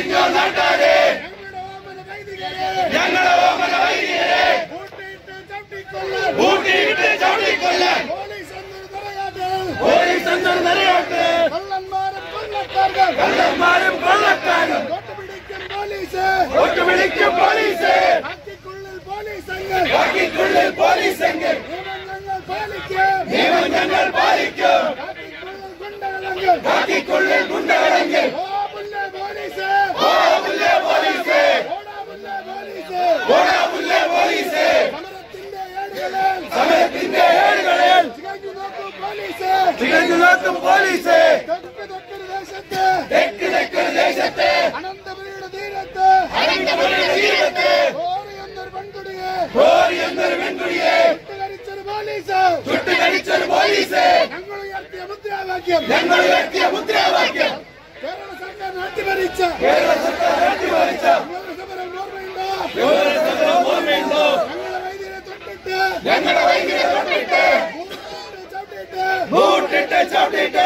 അറിഞ്ഞോ നാട്ടാരെ ഞങ്ങളുടെ ഓമന വൈദികരെ കൂട്ടിയിട്ട് ചവിട്ടിക്കൊല്ലാൻ കൂട്ടിയിട്ട് ചവിട്ടിക്കൊല്ലാൻ പോലീസ് എന്നൊരു പറയാതെ പോലീസ് എന്നൊരു നിലയോട്ട് കള്ളന്മാരും കൊള്ളക്കാർക്ക് കള്ളന്മാരും കൊള്ളക്കാരും തൊട്ടുപിടിക്കും പോലീസ് ഒട്ടുപിടിക്കും പോലീസ് കാക്കിക്കുള്ളിൽ പോലീസ് അങ്ങ് ബാക്കിക്കുള്ളിൽ പോലീസ് എങ്കിൽ നിയമം ഞങ്ങൾ പാലിക്കും നിയമം ഞങ്ങൾ പാലിക്കും കാക്കിക്കുള്ളിൽ ഗുണ്ടകളങ്ങ് ബാക്കിക്കുള്ളിൽ ഗുണ്ടകളെങ്കിൽ ഓ പുല്ലേ പോലീസ് ഓടാ പോലീസ് ഓടാ പുല്ലേ പോലീസ് ഓടാ പുല്ലേ പോലീസ് സമരത്തിന്റെ ഏടുകളിൽ സമരത്തിന്റെ ഏടുകളിൽ ചികഞ്ഞു നോക്കൂ പോലീസ് തികഞ്ഞു നോക്കും പോലീസ് തെക്ക് തെക്കൊരു ദേശത്ത് തെക്ക് തെക്കൊരു ദേശത്തെ അനന്തപുരിയുടെ തീരത്ത് അനന്തപുരിയുടെ തീരത്ത് ഓറി എന്നൊരു പെൺകുടിയെ കോരി എന്നൊരു പെൺകുടിയെ വിട്ടുകരിച്ചൊരു പോലീസ് ചുട്ടുകടിച്ചൊരു പോലീസ് ഞങ്ങൾ ഉയർത്തിയ മുദ്രാവാക്യം ഞങ്ങൾ ഉയർത്തിയ മുദ്രാവാക്യം കേരള സർക്കാർ നാട്ടിഭരിച്ച കേരള സർക്കാർ അട്ടിമറിച്ച സമരം ഓർമ്മയുണ്ടോ സമരം ഓർമ്മയുണ്ടോ ഞങ്ങളെ വൈദ്യരെ തൊട്ടിട്ട് ഞങ്ങളുടെ വൈദ്യുതി തൊട്ടിട്ട് ബൂട്ടിട്ട് ചവിട്ടിയിട്ട് ബൂട്ടിട്ട് ചവിട്ടിട്ട്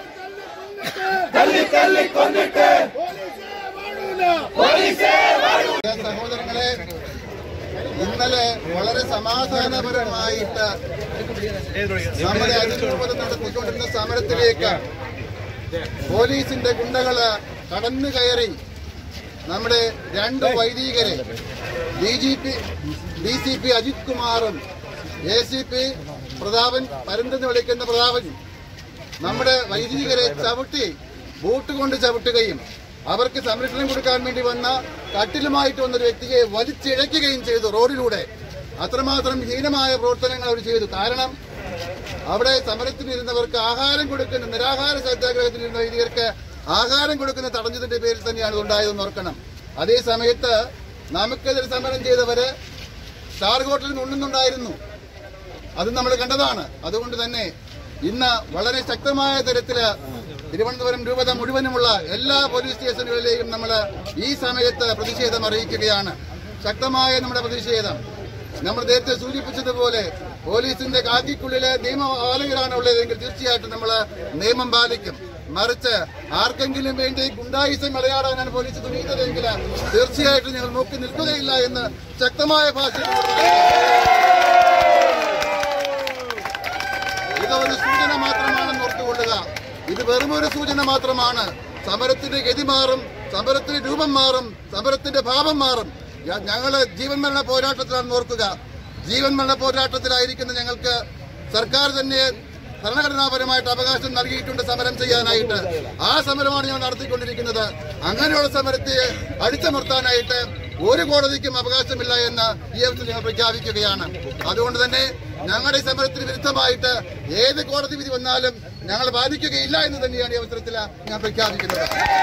തല്ലി തല്ലി തല്ലി തല്ലി കൊന്നിട്ട് കൊന്നിട്ട് പോലീസേ വാഴൂല പോലീസേ വാഴൂ സഹോദരങ്ങളെ ഇന്നലെ വളരെ സമാധാനപരമായിട്ട് നമ്മുടെ അതിരൂപത നടത്തിക്കൊണ്ടിരുന്ന സമരത്തിലേക്ക് പോലീസിന്റെ ഗുണ്ടകള് കടന്നു കയറി നമ്മുടെ രണ്ട് വൈദികരെ D G P D C P Ajith കുമാറും എ സി പി പ്രതാപൻ പരന്തെന്ന് വിളിക്കുന്ന പ്രതാപൻ നമ്മുടെ വൈദികരെ ചവിട്ടി ബൂട്ട് കൊണ്ട് ചവിട്ടുകയും അവർക്ക് സംരക്ഷണം കൊടുക്കാൻ വേണ്ടി വന്ന കട്ടിലുമായിട്ട് വന്ന ഒരു വ്യക്തിയെ വലിച്ചിഴയ്ക്കുകയും ചെയ്തു റോഡിലൂടെ അത്രമാത്രം ഹീനമായ പ്രവർത്തനങ്ങൾ അവർ ചെയ്തു കാരണം അവിടെ സമരത്തിനിരുന്നവർക്ക് ആഹാരം കൊടുക്കുന്ന നിരാഹാര സത്യാഗ്രഹത്തിനിരുന്ന വൈദികർക്ക് ആഹാരം കൊടുക്കുന്ന തടഞ്ഞതിന്റെ പേരിൽ തന്നെയാണ് ഇത് ഉണ്ടായതെന്ന് ഓർക്കണം അതേ സമയത്ത് നമുക്കെതിരെ സമരം ചെയ്തവര് സ്റ്റാർ ഹോട്ടലിൽ ഉണ്ണുന്നുണ്ടായിരുന്നു അത് നമ്മൾ കണ്ടതാണ് അതുകൊണ്ട് തന്നെ ഇന്ന് വളരെ ശക്തമായ തരത്തില് തിരുവനന്തപുരം രൂപത മുഴുവനുമുള്ള എല്ലാ പോലീസ് സ്റ്റേഷനുകളിലെയും നമ്മൾ ഈ സമയത്ത് പ്രതിഷേധം അറിയിക്കുകയാണ് ശക്തമായ നമ്മുടെ പ്രതിഷേധം നമ്മൾ നേരത്തെ സൂചിപ്പിച്ചതുപോലെ പോലീസിന്റെ കാക്കിക്കുള്ളിലെ നിയമപാലകരാണ് ഉള്ളതെങ്കിൽ തീർച്ചയായിട്ടും നമ്മൾ നിയമം പാലിക്കും മറിച്ച് ആർക്കെങ്കിലും വേണ്ടി ഗുണ്ടായുസം വിളയാടാനാണ് പോലീസ് തുനിയുന്നതെങ്കിൽ തീർച്ചയായിട്ടും ഞങ്ങൾ നോക്കി നിൽക്കുകയില്ല എന്ന് ശക്തമായ ഭാഷയിൽ ഇത് ഒരു സൂചന മാത്രമാണെന്ന് ഓർത്തുകൊള്ളുക ഇത് വെറും ഒരു സൂചന മാത്രമാണ് സമരത്തിന്റെ ഗതി മാറും സമരത്തിന്റെ രൂപം മാറും സമരത്തിന്റെ ഭാവം മാറും ഞ- ഞങ്ങള് ജീവൻ മരണ പോരാട്ടത്തിലാണെന്ന് ഓർക്കുക ജീവൻ മരണ പോരാട്ടത്തിലായിരിക്കുന്ന ഞങ്ങൾക്ക് സർക്കാർ തന്നെ ഭരണഘടനാപരമായിട്ട് അവകാശം നൽകിയിട്ടുണ്ട് സമരം ചെയ്യാനായിട്ട് ആ സമരമാണ് ഞങ്ങൾ നടത്തിക്കൊണ്ടിരിക്കുന്നത് അങ്ങനെയുള്ള സമരത്തെ അടിച്ചമർത്താനായിട്ട് ഒരു കോടതിക്കും അവകാശമില്ല എന്ന് ഈ അവസരം ഞങ്ങൾ പ്രഖ്യാപിക്കുകയാണ് അതുകൊണ്ട് തന്നെ ഞങ്ങളുടെ ഈ സമരത്തിന് വിരുദ്ധമായിട്ട് ഏത് കോടതി വിധി വന്നാലും ഞങ്ങൾ ബാധിക്കുകയില്ല എന്ന് തന്നെയാണ് ഈ അവസരത്തിൽ ഞാൻ പ്രഖ്യാപിക്കുന്നത്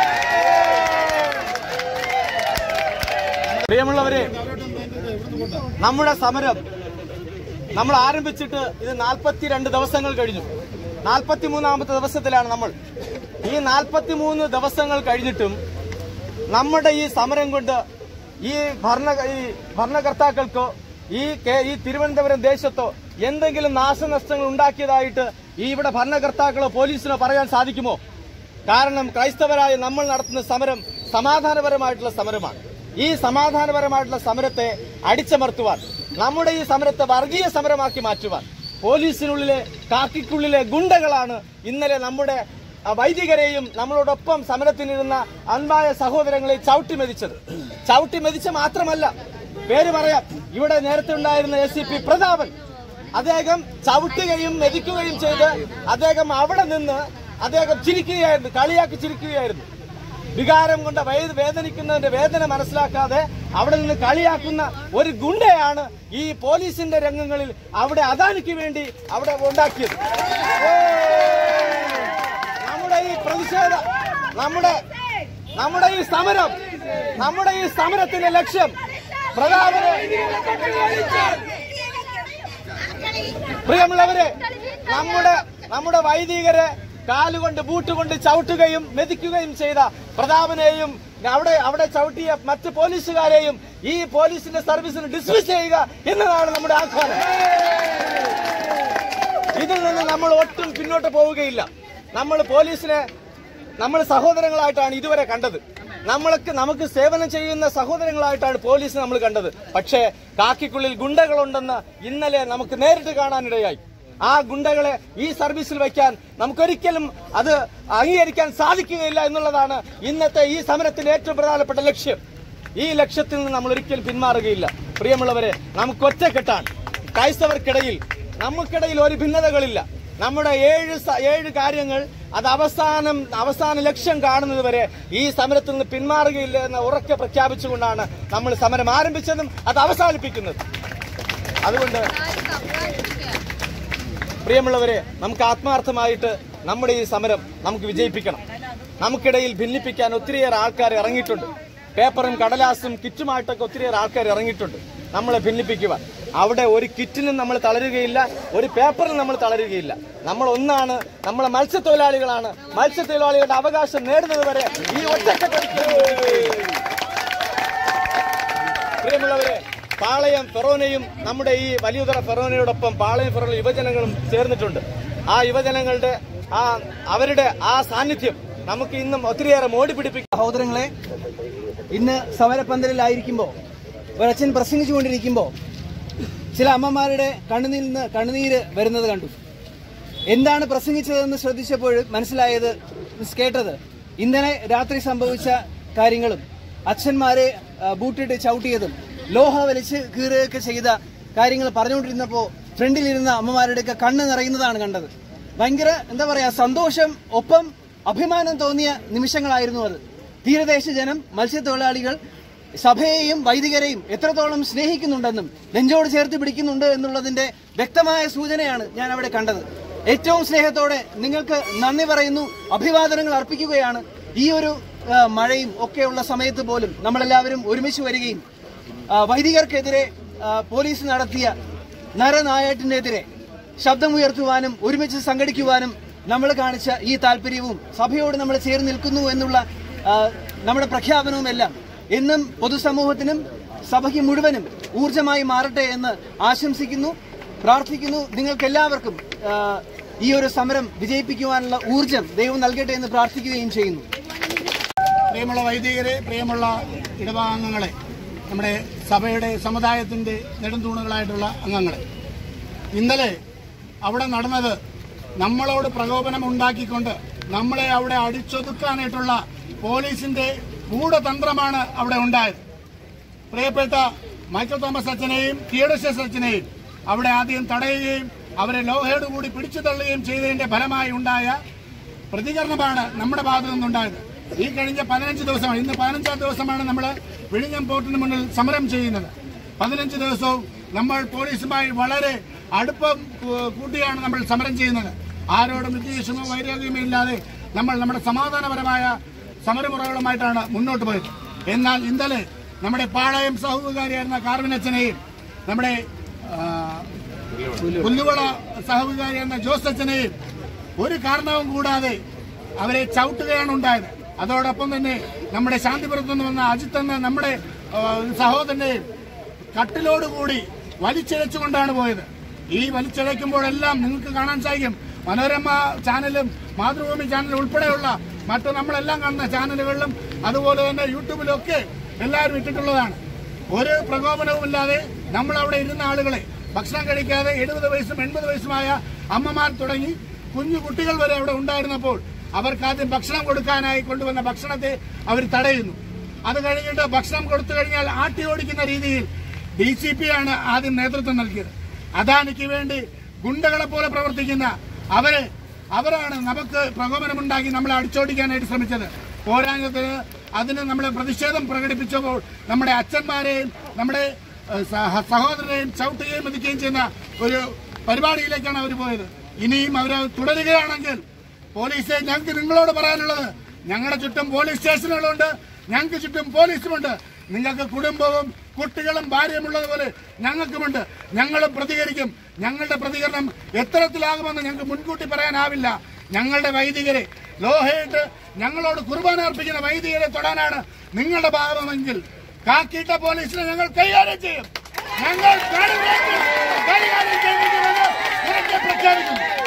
പ്രിയമുള്ളവരെ നമ്മുടെ സമരം നമ്മൾ ആരംഭിച്ചിട്ട് ഇത് നാൽപ്പത്തിരണ്ട് ദിവസങ്ങൾ കഴിഞ്ഞു നാൽപ്പത്തിമൂന്നാമത്തെ ദിവസത്തിലാണ് നമ്മൾ ഈ നാൽപ്പത്തിമൂന്ന് ദിവസങ്ങൾ കഴിഞ്ഞിട്ടും നമ്മുടെ ഈ സമരം കൊണ്ട് ഈ ഭരണ ഈ ഭരണകർത്താക്കൾക്കോ ഈ കേ- ഈ തിരുവനന്തപുരം ദേശത്തോ എന്തെങ്കിലും നാശനഷ്ടങ്ങൾ ഉണ്ടാക്കിയതായിട്ട് ഈ ഇവിടെ ഭരണകർത്താക്കളോ പോലീസിനോ പറയാൻ സാധിക്കുമോ കാരണം ക്രൈസ്തവരായ നമ്മൾ നടത്തുന്ന സമരം സമാധാനപരമായിട്ടുള്ള സമരമാണ് ഈ സമാധാനപരമായിട്ടുള്ള സമരത്തെ അടിച്ചമർത്തുവാൻ നമ്മുടെ ഈ സമരത്തെ വർഗീയ സമരമാക്കി മാറ്റുവാൻ പോലീസിനുള്ളിലെ കാക്കിക്കുള്ളിലെ ഗുണ്ടകളാണ് ഇന്നലെ നമ്മുടെ ആ, വൈദികരെയും നമ്മളോടൊപ്പം സമരത്തിനിരുന്ന അൻപായ സഹോദരങ്ങളെ ചവിട്ടി മെതിച്ചത് ചവിട്ടി മെതിച്ച മാത്രമല്ല പേര് പറയാം ഇവിടെ നേരത്തെ ഉണ്ടായിരുന്ന എസ് സി പി പ്രതാപൻ അദ്ദേഹം ചവിട്ടുകയും മെതിക്കുകയും ചെയ്ത് അദ്ദേഹം അവിടെ നിന്ന് അദ്ദേഹം ചിരിക്കുകയായിരുന്നു കളിയാക്കി ചിരിക്കുകയായിരുന്നു വികാരം കൊണ്ട് വേ- വേദനിക്കുന്നതിന്റെ വേദന മനസ്സിലാക്കാതെ അവിടെ നിന്ന് കളിയാക്കുന്ന ഒരു ഗുണ്ടയാണ് ഈ പോലീസിന്റെ രംഗങ്ങളിൽ അവിടെ അദാനിക്ക് വേണ്ടി അവിടെ ഉണ്ടാക്കിയത് ഓ! നമ്മുടെ ഈ പ്രതിഷേധ നമ്മുടെ നമ്മുടെ ഈ സമരം നമ്മുടെ ഈ സമരത്തിന്റെ ലക്ഷ്യം പ്രധാന പ്രിയമുള്ളവരെ നമ്മുടെ നമ്മുടെ വൈദികരെ കാലുകൊണ്ട് ബൂട്ടുകൊണ്ട് ചവിട്ടുകയും മെതിക്കുകയും ചെയ്ത പ്രതാപനെയും അവിടെ അവിടെ ചവിട്ടിയ മറ്റ് പോലീസുകാരെയും ഈ പോലീസിന്റെ സർവീസിന് ഡിസ്മിസ് ചെയ്യുക എന്നതാണ് നമ്മുടെ ആഹ്വാനം ഇതിൽ നിന്ന് നമ്മൾ ഒട്ടും പിന്നോട്ട് പോവുകയില്ല നമ്മൾ പോലീസിനെ നമ്മൾ സഹോദരങ്ങളായിട്ടാണ് ഇതുവരെ കണ്ടത് നമ്മൾക്ക് നമുക്ക് സേവനം ചെയ്യുന്ന സഹോദരങ്ങളായിട്ടാണ് പോലീസ് നമ്മൾ കണ്ടത് പക്ഷേ കാക്കിക്കുള്ളിൽ ഗുണ്ടകളുണ്ടെന്ന് ഇന്നലെ നമുക്ക് നേരിട്ട് കാണാനിടയായി ആ ഗുണ്ടകളെ ഈ സർവീസിൽ വയ്ക്കാൻ നമുക്കൊരിക്കലും അത് അംഗീകരിക്കാൻ സാധിക്കുകയില്ല എന്നുള്ളതാണ് ഇന്നത്തെ ഈ സമരത്തിന്റെ ഏറ്റവും പ്രധാനപ്പെട്ട ലക്ഷ്യം ഈ ലക്ഷ്യത്തിൽ നിന്ന് നമ്മൾ ഒരിക്കലും പിന്മാറുകയില്ല പ്രിയമുള്ളവരെ നമുക്ക് ഒറ്റക്കെട്ടാണ് ക്രൈസ്തവർക്കിടയിൽ നമുക്കിടയിൽ ഒരു ഭിന്നതകളില്ല നമ്മുടെ ഏഴ് സ- ഏഴ് കാര്യങ്ങൾ അത് അവസാനം അവസാന ലക്ഷ്യം കാണുന്നത് വരെ ഈ സമരത്തിൽ നിന്ന് പിന്മാറുകയില്ല എന്ന് ഉറക്കെ പ്രഖ്യാപിച്ചുകൊണ്ടാണ് നമ്മൾ സമരം ആരംഭിച്ചതും അത് അവസാനിപ്പിക്കുന്നത് അതുകൊണ്ട് പ്രിയമുള്ളവരെ നമുക്ക് ആത്മാർത്ഥമായിട്ട് നമ്മുടെ ഈ സമരം നമുക്ക് വിജയിപ്പിക്കണം നമുക്കിടയിൽ ഭിന്നിപ്പിക്കാൻ ഒത്തിരിയേറെ ആൾക്കാർ ഇറങ്ങിയിട്ടുണ്ട് പേപ്പറും കടലാസും കിറ്റുമായിട്ടൊക്കെ ഒത്തിരിയേറെ ആൾക്കാർ ഇറങ്ങിയിട്ടുണ്ട് നമ്മളെ ഭിന്നിപ്പിക്കുവാൻ അവിടെ ഒരു കിറ്റിനും നമ്മൾ തളരുകയില്ല ഒരു പേപ്പറിനും നമ്മൾ തളരുകയില്ല നമ്മൾ ഒന്നാണ് നമ്മളെ മത്സ്യത്തൊഴിലാളികളാണ് മത്സ്യത്തൊഴിലാളികളുടെ അവകാശം നേടുന്നത് വരെ ഈ ഒറ്റക്കെട്ടൊരിക്കലും പ്രിയമുള്ളവരെ പാളയം ഫെറോനയും നമ്മുടെ ഈ വലിയുതറ ഫെറോനയോടൊപ്പം പാളയം ഫെറോന യുവജനങ്ങളും ചേർന്നിട്ടുണ്ട് ആ യുവജനങ്ങളുടെ ആ അവരുടെ ആ സാന്നിധ്യം നമുക്ക് ഇന്നും ഒത്തിരിയേറെ മോടി പിടിപ്പിക്കും സഹോദരങ്ങളെ ഇന്ന് സമരപന്തലിലായിരിക്കുമ്പോൾ ഒരച്ഛൻ പ്രസംഗിച്ചുകൊണ്ടിരിക്കുമ്പോൾ ചില അമ്മമാരുടെ കണ്ണുനീരിൽ നിന്ന് കണ്ണുനീര് വരുന്നത് കണ്ടു എന്താണ് പ്രസംഗിച്ചതെന്ന് ശ്രദ്ധിച്ചപ്പോൾ മനസ്സിലായത് മിസ് കേട്ടത് ഇന്നലെ രാത്രി സംഭവിച്ച കാര്യങ്ങളും അച്ഛന്മാരെ ആ, ബൂട്ടിട്ട് ചവിട്ടിയതും ലോഹ വലിച്ച് കീറുകയൊക്കെ ചെയ്ത കാര്യങ്ങൾ പറഞ്ഞുകൊണ്ടിരുന്നപ്പോൾ ഫ്രണ്ടിലിരുന്ന അമ്മമാരുടെയൊക്കെ കണ്ണ് നിറയുന്നതാണ് കണ്ടത് ഭയങ്കര എന്താ പറയാ സന്തോഷം ഒപ്പം അഭിമാനം തോന്നിയ നിമിഷങ്ങളായിരുന്നു അത് തീരദേശ ജനം മത്സ്യത്തൊഴിലാളികൾ സഭയെയും വൈദികരെയും എത്രത്തോളം സ്നേഹിക്കുന്നുണ്ടെന്നും നെഞ്ചോട് ചേർത്ത് പിടിക്കുന്നുണ്ട് എന്നുള്ളതിന്റെ വ്യക്തമായ സൂചനയാണ് ഞാൻ അവിടെ കണ്ടത് ഏറ്റവും സ്നേഹത്തോടെ നിങ്ങൾക്ക് നന്ദി പറയുന്നു അഭിവാദനങ്ങൾ അർപ്പിക്കുകയാണ് ഈ ഒരു ആ, മഴയും ഒക്കെയുള്ള സമയത്ത് പോലും നമ്മളെല്ലാവരും ഒരുമിച്ച് വരികയും ആ, വൈദികർക്കെതിരെ ആ, പോലീസ് നടത്തിയ നരനായാട്ടിനെതിരെ ശബ്ദമുയർത്തുവാനും ഒരുമിച്ച് സംഘടിക്കുവാനും നമ്മൾ കാണിച്ച ഈ താല്പര്യവും സഭയോട് നമ്മൾ ചേർന്ന് നിൽക്കുന്നു എന്നുള്ള ആ, നമ്മുടെ പ്രഖ്യാപനവും എല്ലാം എന്നും പൊതുസമൂഹത്തിനും സഭയ്ക്ക് മുഴുവനും ഊർജമായി മാറട്ടെ എന്ന് ആശംസിക്കുന്നു പ്രാർത്ഥിക്കുന്നു നിങ്ങൾക്ക് എല്ലാവർക്കും ഈ ഒരു സമരം വിജയിപ്പിക്കുവാനുള്ള ഊർജം ദൈവം നൽകട്ടെ എന്ന് പ്രാർത്ഥിക്കുകയും ചെയ്യുന്നു പ്രിയമുള്ള വൈദികരെ പ്രിയമുള്ള ഇടവാംഗങ്ങളെ നമ്മുടെ സഭയുടെ സമുദായത്തിന്റെ നെടുംതൂണുകളായിട്ടുള്ള അംഗങ്ങളെ ഇന്നലെ അവിടെ നടന്നത് നമ്മളോട് പ്രകോപനം ഉണ്ടാക്കിക്കൊണ്ട് നമ്മളെ അവിടെ അടിച്ചൊതുക്കാനായിട്ടുള്ള പോലീസിന്റെ ഗൂഢതന്ത്രമാണ് അവിടെ ഉണ്ടായത് പ്രിയപ്പെട്ട മൈക്കൽ തോമസ് അച്ഛനെയും തിയോഡോഷ്യസ് അച്ഛനെയും അവിടെ ആദ്യം തടയുകയും അവരെ ലോഹയോട് കൂടി പിടിച്ചു തള്ളുകയും ചെയ്തതിന്റെ ഫലമായി ഉണ്ടായ പ്രതികരണമാണ് നമ്മുടെ ഭാഗത്തു നിന്നുണ്ടായത് ഈ കഴിഞ്ഞ പതിനഞ്ച് ദിവസമാണ് ഇന്ന് പതിനഞ്ചാം ദിവസമാണ് നമ്മൾ വിഴിഞ്ഞം പോർട്ടിന് മുന്നിൽ സമരം ചെയ്യുന്നത് പതിനഞ്ച് ദിവസവും നമ്മൾ പോലീസുമായി വളരെ അടുപ്പം കൂ- കൂട്ടിയാണ് നമ്മൾ സമരം ചെയ്യുന്നത് ആരോടും വിദ്വേഷമോ വൈരാഗ്യമോ ഇല്ലാതെ നമ്മൾ നമ്മുടെ സമാധാനപരമായ സമരമുറകളുമായിട്ടാണ് മുന്നോട്ട് പോയത് എന്നാൽ ഇന്നലെ നമ്മുടെ പാളയം സഹവികാരിയായിരുന്ന കാർവിനച്ചനെയും നമ്മുടെ ആ, പുല്ലുവള സഹവികാരിയായിരുന്ന ജോസ് അച്ഛനെയും ഒരു കാരണവും കൂടാതെ അവരെ ചവിട്ടുകയാണ് ഉണ്ടായത് അതോടൊപ്പം തന്നെ നമ്മുടെ ശാന്തിപുരത്ത് നിന്ന് വന്ന അജിത്ത് എന്ന നമ്മുടെ ആ, സഹോദരനെയും കട്ടിലോടുകൂടി വലിച്ചിഴച്ചുകൊണ്ടാണ് പോയത് ഈ വലിച്ചിഴയ്ക്കുമ്പോഴെല്ലാം നിങ്ങൾക്ക് കാണാൻ സാധിക്കും മനോരമ ചാനലും മാതൃഭൂമി ചാനലും ഉൾപ്പെടെയുള്ള മറ്റ് നമ്മളെല്ലാം കാണുന്ന ചാനലുകളിലും അതുപോലെ തന്നെ യൂട്യൂബിലും ഒക്കെ എല്ലാവരും ഇട്ടിട്ടുള്ളതാണ് ഒരു പ്രകോപനവുമില്ലാതെ നമ്മൾ അവിടെ ഇരുന്ന ആളുകളെ ഭക്ഷണം കഴിക്കാതെ എഴുപത് വയസ്സും എൺപത് വയസ്സുമായ അമ്മമാർ തുടങ്ങി കുഞ്ഞു കുട്ടികൾ വരെ അവിടെ ഉണ്ടായിരുന്നപ്പോൾ അവർക്ക് ആദ്യം ഭക്ഷണം കൊടുക്കാനായി കൊണ്ടുവന്ന ഭക്ഷണത്തെ അവർ തടയുന്നു അത് കഴിഞ്ഞിട്ട് ഭക്ഷണം കൊടുത്തു കഴിഞ്ഞാൽ ആട്ടി ഓടിക്കുന്ന രീതിയിൽ ഡി സി പി ആണ് ആദ്യം നേതൃത്വം നൽകിയത് അദാനിക്ക് വേണ്ടി ഗുണ്ടകളെ പോലെ പ്രവർത്തിക്കുന്ന അവരെ അവരാണ് നമുക്ക് പ്രകോപനമുണ്ടാക്കി നമ്മളെ അടിച്ചോടിക്കാനായിട്ട് ശ്രമിച്ചത് പോരാഞ്ഞത്തിന് അതിന് നമ്മൾ പ്രതിഷേധം പ്രകടിപ്പിച്ചപ്പോൾ നമ്മുടെ അച്ഛന്മാരെയും നമ്മുടെ ഏഹ്, സഹ- സഹോദരനെയും ചവിട്ടുകയും മതിക്കുകയും ചെയ്യുന്ന ഒരു പരിപാടിയിലേക്കാണ് അവർ പോയത് ഇനിയും അവർ തുടരുകയാണെങ്കിൽ പോലീസെ ഞങ്ങൾക്ക് നിങ്ങളോട് പറയാനുള്ളത് ഞങ്ങളുടെ ചുറ്റും പോലീസ് സ്റ്റേഷനുകളുണ്ട് ഞങ്ങൾക്ക് ചുറ്റും പോലീസുമുണ്ട് നിങ്ങൾക്ക് കുടുംബവും കുട്ടികളും ഭാര്യയുമുള്ളതുപോലെ ഞങ്ങൾക്കുമുണ്ട് ഞങ്ങളും പ്രതികരിക്കും ഞങ്ങളുടെ പ്രതികരണം എത്തരത്തിലാകുമെന്ന് ഞങ്ങൾക്ക് മുൻകൂട്ടി പറയാനാവില്ല ഞങ്ങളുടെ വൈദികരെ ലോഹയിട്ട് ഞങ്ങളോട് കുർബാന അർപ്പിക്കുന്ന വൈദികരെ തൊടാനാണ് നിങ്ങളുടെ ഭാഗമെങ്കിൽ കാക്കിയിട്ട പോലീസിനെ ഞങ്ങൾ കൈകാര്യം ചെയ്യും ഞങ്ങൾ കടുവയായിട്ട് കൈകാര്യം ചെയ്യുമെന്ന് ഉറക്കെ പ്രഖ്യാപിക്കുന്നു